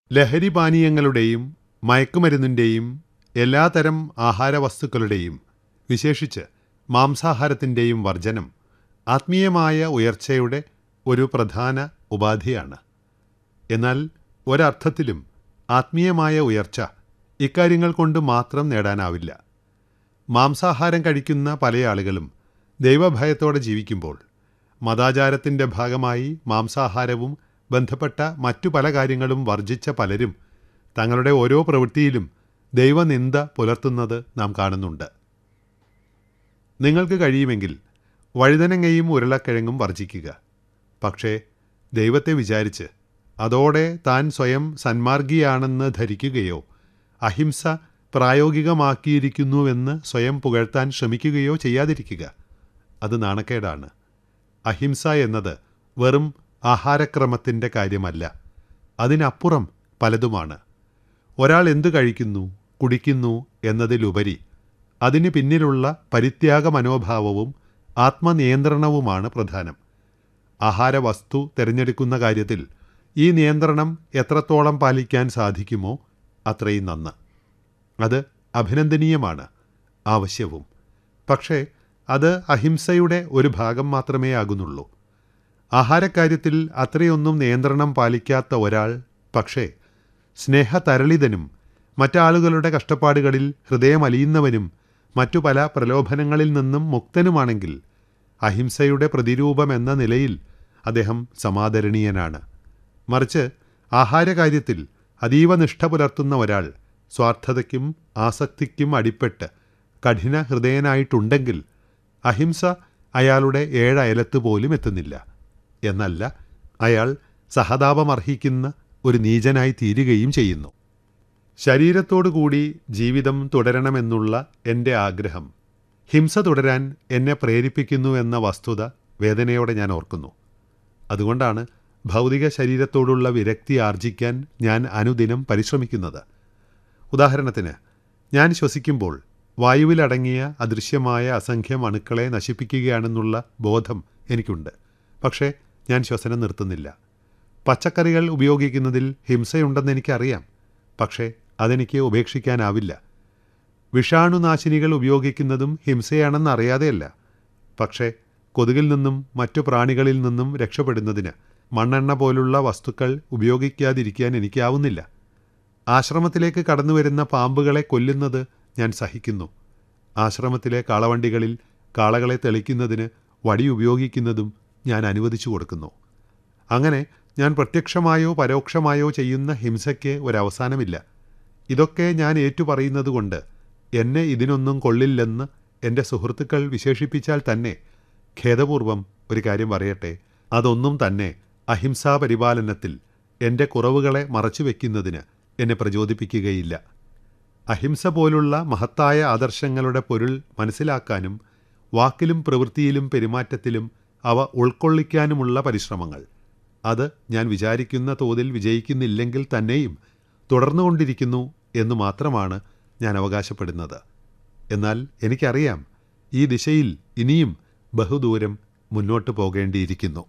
ലഹരിപാനീയങ്ങളുടെയും മയക്കുമരുന്നിൻ്റെയും എല്ലാതരം ആഹാരവസ്തുക്കളുടെയും വിശേഷിച്ച് മാംസാഹാരത്തിൻ്റെയും വർജനം ആത്മീയമായ ഉയർച്ചയുടെ ഒരു പ്രധാന ഉപാധിയാണ് എന്നാൽ ഒരർത്ഥത്തിലും ആത്മീയമായ ഉയർച്ച ഇക്കാര്യങ്ങൾ കൊണ്ട് മാത്രം നേടാനാവില്ല മാംസാഹാരം കഴിക്കുന്ന പല ആളുകളും ദൈവഭയത്തോടെ ജീവിക്കുമ്പോൾ മതാചാരത്തിൻ്റെ ഭാഗമായി മാംസാഹാരവും ബന്ധപ്പെട്ട മറ്റു പല കാര്യങ്ങളും വർജിച്ച പലരും തങ്ങളുടെ ഓരോ പ്രവൃത്തിയിലും ദൈവനിന്ദ പുലർത്തുന്നത് നാം കാണുന്നുണ്ട് നിങ്ങൾക്ക് കഴിയുമെങ്കിൽ വഴുതനങ്ങയും ഉരുളക്കിഴങ്ങും വർജിക്കുക പക്ഷേ ദൈവത്തെ വിചാരിച്ച് അതോടെ താൻ സ്വയം സന്മാർഗിയാണെന്ന് ധരിക്കുകയോ അഹിംസ പ്രായോഗികമാക്കിയിരിക്കുന്നുവെന്ന് സ്വയം പുകഴ്ത്താൻ ശ്രമിക്കുകയോ ചെയ്യാതിരിക്കുക അത് നാണക്കേടാണ് അഹിംസ എന്നത് വെറും ആഹാരക്രമത്തിൻ്റെ കാര്യമല്ല അതിനപ്പുറം പലതുമാണ് ഒരാൾ എന്തു കഴിക്കുന്നു കുടിക്കുന്നു എന്നതിലുപരി അതിന് പിന്നിലുള്ള പരിത്യാഗ മനോഭാവവും ആത്മനിയന്ത്രണവുമാണ് പ്രധാനം ആഹാരവസ്തു തിരഞ്ഞെടുക്കുന്ന കാര്യത്തിൽ ഈ നിയന്ത്രണം എത്രത്തോളം പാലിക്കാൻ സാധിക്കുമോ അത്രയും നന്ന് അത് അഭിനന്ദനീയമാണ് ആവശ്യവും പക്ഷേ അത് അഹിംസയുടെ ഒരു ഭാഗം മാത്രമേ ആകുന്നുള്ളൂ ആഹാരക്കാര്യത്തിൽ അത്രയൊന്നും നിയന്ത്രണം പാലിക്കാത്ത ഒരാൾ പക്ഷേ സ്നേഹതരളിതനും മറ്റാളുകളുടെ കഷ്ടപ്പാടുകളിൽ ഹൃദയമലിയുന്നവനും മറ്റു പല പ്രലോഭനങ്ങളിൽ നിന്നും മുക്തനുമാണെങ്കിൽ അഹിംസയുടെ പ്രതിരൂപം എന്ന നിലയിൽ അദ്ദേഹം സമാദരണീയനാണ് മറിച്ച് ആഹാരകാര്യത്തിൽ അതീവ നിഷ്ഠ പുലർത്തുന്ന ഒരാൾ സ്വാർത്ഥതയ്ക്കും ആസക്തിക്കും അടിപ്പെട്ട് കഠിന ഹൃദയനായിട്ടുണ്ടെങ്കിൽ അഹിംസ അയാളുടെ ഏഴയലത്ത് പോലും എത്തുന്നില്ല എന്നല്ല അയാൾ സഹതാപമർഹിക്കുന്ന ഒരു നീചനായി തീരുകയും ചെയ്യുന്നു ശരീരത്തോടുകൂടി ജീവിതം തുടരണമെന്നുള്ള എൻ്റെ ആഗ്രഹം ഹിംസ തുടരാൻ എന്നെ പ്രേരിപ്പിക്കുന്നു എന്ന വസ്തുത വേദനയോടെ ഞാൻ ഓർക്കുന്നു അതുകൊണ്ടാണ് ഭൗതിക ശരീരത്തോടുള്ള വിരക്തി ആർജിക്കാൻ ഞാൻ അനുദിനം പരിശ്രമിക്കുന്നത് ഉദാഹരണത്തിന് ഞാൻ ശ്വസിക്കുമ്പോൾ വായുവിലടങ്ങിയ അദൃശ്യമായ അസംഖ്യം അണുക്കളെ നശിപ്പിക്കുകയാണെന്നുള്ള ബോധം എനിക്കുണ്ട് പക്ഷേ ഞാൻ ശ്വസനം നിർത്തുന്നില്ല പച്ചക്കറികൾ ഉപയോഗിക്കുന്നതിൽ ഹിംസയുണ്ടെന്ന് എനിക്കറിയാം പക്ഷേ അതെനിക്ക് ഉപേക്ഷിക്കാനാവില്ല വിഷാണുനാശിനികൾ ഉപയോഗിക്കുന്നതും ഹിംസയാണെന്ന് അറിയാതെയല്ല പക്ഷേ കൊതുകിൽ നിന്നും മറ്റു പ്രാണികളിൽ നിന്നും രക്ഷപ്പെടുന്നതിന് മണ്ണെണ്ണ പോലുള്ള വസ്തുക്കൾ ഉപയോഗിക്കാതിരിക്കാൻ എനിക്കാവുന്നില്ല ആശ്രമത്തിലേക്ക് കടന്നുവരുന്ന പാമ്പുകളെ കൊല്ലുന്നത് ഞാൻ സഹിക്കുന്നു ആശ്രമത്തിലെ കാളവണ്ടികളിൽ കാളകളെ തെളിക്കുന്നതിന് വടി ഉപയോഗിക്കുന്നതും ഞാൻ അനുവദിച്ചു കൊടുക്കുന്നു അങ്ങനെ ഞാൻ പ്രത്യക്ഷമായോ പരോക്ഷമായോ ചെയ്യുന്ന ഹിംസയ്ക്ക് ഒരവസാനമില്ല ഇതൊക്കെ ഞാൻ ഏറ്റുപറയുന്നതുകൊണ്ട് എന്നെ ഇതിനൊന്നും കൊള്ളില്ലെന്ന് എൻ്റെ സുഹൃത്തുക്കൾ വിശേഷിപ്പിച്ചാൽ തന്നെ ഖേദപൂർവം ഒരു കാര്യം പറയട്ടെ അതൊന്നും തന്നെ അഹിംസാ പരിപാലനത്തിൽ എൻ്റെ കുറവുകളെ മറച്ചുവെക്കുന്നതിന് എന്നെ പ്രചോദിപ്പിക്കുകയില്ല അഹിംസ പോലുള്ള മഹത്തായ ആദർശങ്ങളുടെ പൊരുൾ മനസ്സിലാക്കാനും വാക്കിലും പ്രവൃത്തിയിലും പെരുമാറ്റത്തിലും അവ ഉൾക്കൊള്ളിക്കാനുമുള്ള പരിശ്രമങ്ങൾ അത് ഞാൻ വിചാരിക്കുന്ന തോതിൽ വിജയിക്കുന്നില്ലെങ്കിൽ തന്നെയും തുടർന്നുകൊണ്ടിരിക്കുന്നു എന്ന് മാത്രമാണ് ഞാൻ അവകാശപ്പെടുന്നത് എന്നാൽ എനിക്കറിയാം ഈ ദിശയിൽ ഇനിയും ബഹുദൂരം മുന്നോട്ട് പോകേണ്ടിയിരിക്കുന്നു